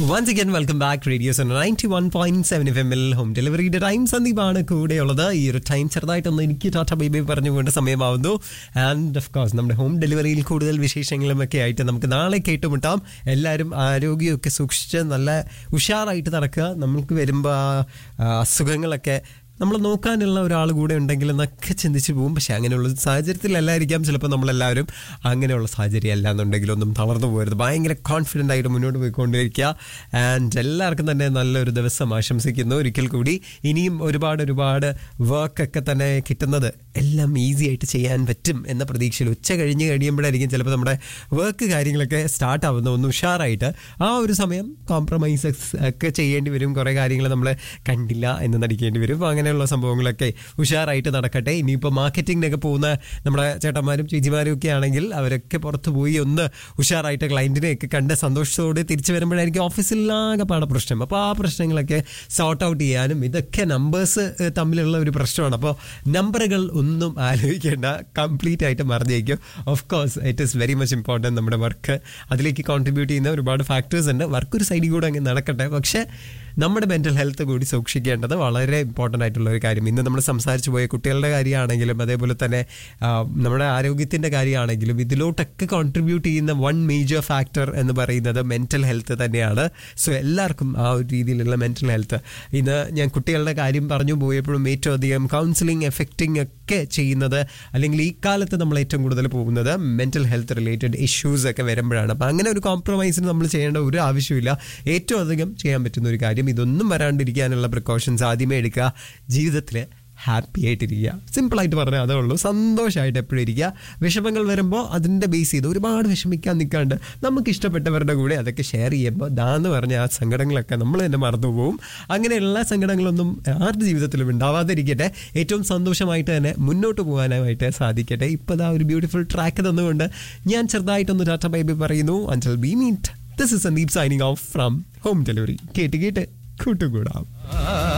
once again welcome back radio ninety one point seven F എമ്മിൽ home ഡെലിവറിയുടെ time സന്ദീപാണ് കൂടെയുള്ളത് ഈ ഒരു ടൈം ചെറുതായിട്ടൊന്ന് എനിക്ക് ടാറ്റ ബൈബൈ പറഞ്ഞുകൊണ്ട് സമയമാവുന്നു ആൻഡ് ഓഫ് കോഴ്സ് നമ്മുടെ ഹോം ഡെലിവറിയിൽ കൂടുതൽ വിശേഷങ്ങളും ഒക്കെ ആയിട്ട് നമുക്ക് നാളെ കേട്ടുമുട്ടാം എല്ലാവരും ആരോഗ്യമൊക്കെ സൂക്ഷിച്ച് നല്ല ഉഷാറായിട്ട് നടക്കുക നമുക്ക് വരുമ്പോൾ ആ അസുഖങ്ങളൊക്കെ നമ്മൾ നോക്കാനുള്ള ഒരാൾ കൂടെ ഉണ്ടെങ്കിൽ എന്നൊക്കെ ചിന്തിച്ച് പോകും പക്ഷെ അങ്ങനെയുള്ള സാഹചര്യത്തിലല്ലായിരിക്കാം ചിലപ്പോൾ നമ്മളെല്ലാവരും അങ്ങനെയുള്ള സാഹചര്യം അല്ല എന്നുണ്ടെങ്കിൽ ഒന്നും തളർന്നു പോകരുത് ഭയങ്കര കോൺഫിഡൻ്റ് ആയിട്ട് മുന്നോട്ട് പോയിക്കൊണ്ടിരിക്കുക ആൻഡ് എല്ലാവർക്കും തന്നെ നല്ലൊരു ദിവസം ആശംസിക്കുന്നു ഒരിക്കൽ കൂടി ഇനിയും ഒരുപാട് ഒരുപാട് വർക്കൊക്കെ തന്നെ കിട്ടുന്നത് എല്ലാം ഈസി ആയിട്ട് ചെയ്യാൻ പറ്റും എന്ന പ്രതീക്ഷയിൽ ഉച്ച കഴിഞ്ഞ് കഴിയുമ്പോഴായിരിക്കും ചിലപ്പോൾ നമ്മുടെ വർക്ക് കാര്യങ്ങളൊക്കെ സ്റ്റാർട്ട് ആവുന്ന ഒന്ന് ഉഷാറായിട്ട് ആ ഒരു സമയം കോംപ്രമൈസസ് ഒക്കെ ചെയ്യേണ്ടി വരും കുറേ കാര്യങ്ങൾ നമ്മൾ കണ്ടില്ല എന്ന് നടിക്കേണ്ടി വരും അപ്പോൾ അങ്ങനെയുള്ള സംഭവങ്ങളൊക്കെ ഉഷാറായിട്ട് നടക്കട്ടെ ഇനിയിപ്പോൾ മാർക്കറ്റിങ്ങിനൊക്കെ പോകുന്ന നമ്മുടെ ചേട്ടന്മാരും ചേച്ചിമാരും ഒക്കെ ആണെങ്കിൽ അവരൊക്കെ പുറത്ത് പോയി ഒന്ന് ഉഷാറായിട്ട് ക്ലയൻറ്റിനെയൊക്കെ കണ്ട് സന്തോഷത്തോടെ തിരിച്ചു വരുമ്പോഴായിരിക്കും ഓഫീസിലാകെ പാടെ പ്രശ്നം അപ്പോൾ ആ പ്രശ്നങ്ങളൊക്കെ സോർട്ട് ഔട്ട് ചെയ്യാനും ഇതൊക്കെ നമ്പേഴ്സ് തമ്മിലുള്ള ഒരു പ്രശ്നമാണ് അപ്പോൾ നമ്പറുകൾ ഒന്നും ആലോചിക്കേണ്ട കംപ്ലീറ്റ് ആയിട്ട് മറിഞ്ഞേക്കും of course it is very much important നമ്മുടെ വർക്ക് അതിലേക്ക് കോൺട്രിബ്യൂട്ട് ചെയ്യുന്ന ഒരുപാട് ഫാക്ടേഴ്സ് ഉണ്ട് വർക്ക് ഒരു സൈഡിൽ കൂടെ അങ്ങ് നടക്കട്ടെ പക്ഷേ നമ്മുടെ മെൻ്റൽ ഹെൽത്ത് കൂടി സൂക്ഷിക്കേണ്ടത് വളരെ ഇമ്പോർട്ടൻ്റ് ആയിട്ടുള്ള ഒരു കാര്യം ഇന്ന് നമ്മൾ സംസാരിച്ചു പോയ കുട്ടികളുടെ കാര്യമാണെങ്കിലും അതേപോലെ തന്നെ ആ, നമ്മുടെ ആരോഗ്യത്തിൻ്റെ കാര്യമാണെങ്കിലും ഇതിലോട്ടൊക്കെ കോൺട്രിബ്യൂട്ട് ചെയ്യുന്ന വൺ മേജർ ഫാക്ടർ എന്ന് പറയുന്നത് മെൻ്റൽ ഹെൽത്ത് തന്നെയാണ് സോ എല്ലാവർക്കും ആ ഒരു രീതിയിലുള്ള മെൻ്റൽ ഹെൽത്ത് ഇന്ന് ഞാൻ കുട്ടികളുടെ കാര്യം പറഞ്ഞു പോയപ്പോഴും ഏറ്റവും അധികം കൗൺസിലിംഗ് എഫക്റ്റിംഗ് ഒക്കെ ചെയ്യുന്നത് അല്ലെങ്കിൽ ഈ കാലത്ത് നമ്മൾ ഏറ്റവും കൂടുതൽ പോകുന്നത് മെൻ്റൽ ഹെൽത്ത് റിലേറ്റഡ് ഇഷ്യൂസ് ഒക്കെ വരുമ്പോഴാണ് അപ്പം അങ്ങനെ ഒരു കോംപ്രമൈസിന് നമ്മൾ ചെയ്യേണ്ട ഒരു ആവശ്യമില്ല ഏറ്റവും അധികം ചെയ്യാൻ പറ്റുന്ന ഒരു കാര്യം ഇതൊന്നും വരാണ്ടിരിക്കാനുള്ള പ്രിക്കോഷൻസ് ആദ്യമേ എടുക്കുക ജീവിതത്തിൽ ഹാപ്പി ആയിട്ടിരിക്കുക സിമ്പിളായിട്ട് പറഞ്ഞാൽ അതേ ഉള്ളൂ സന്തോഷമായിട്ട് എപ്പോഴും ഇരിക്കുക വിഷമങ്ങൾ വരുമ്പോൾ അതിൻ്റെ ബേസ് ചെയ്ത് ഒരുപാട് വിഷമിക്കാൻ നിൽക്കാണ്ട് നമുക്ക് ഇഷ്ടപ്പെട്ടവരുടെ കൂടെ അതൊക്കെ ഷെയർ ചെയ്യുമ്പോൾ ദാന്ന് പറഞ്ഞ ആ സങ്കടങ്ങളൊക്കെ നമ്മൾ തന്നെ മറന്നു പോകും അങ്ങനെയുള്ള സങ്കടങ്ങളൊന്നും ആരുടെ ജീവിതത്തിലും ഉണ്ടാവാതിരിക്കട്ടെ ഏറ്റവും സന്തോഷമായിട്ട് തന്നെ മുന്നോട്ട് പോകാനായിട്ട് സാധിക്കട്ടെ ഇപ്പോൾ ദാ ഒരു ബ്യൂട്ടിഫുൾ ട്രാക്ക് തന്നുകൊണ്ട് ഞാൻ ചെറുതായിട്ടൊന്ന് ടാറ്റ ബൈബി പറയുന്നു അഞ്ചൽ be meet this is Sandeep signing off from home delivery കേട്ട് കേട്ട് കൂട്ടുകൂടാം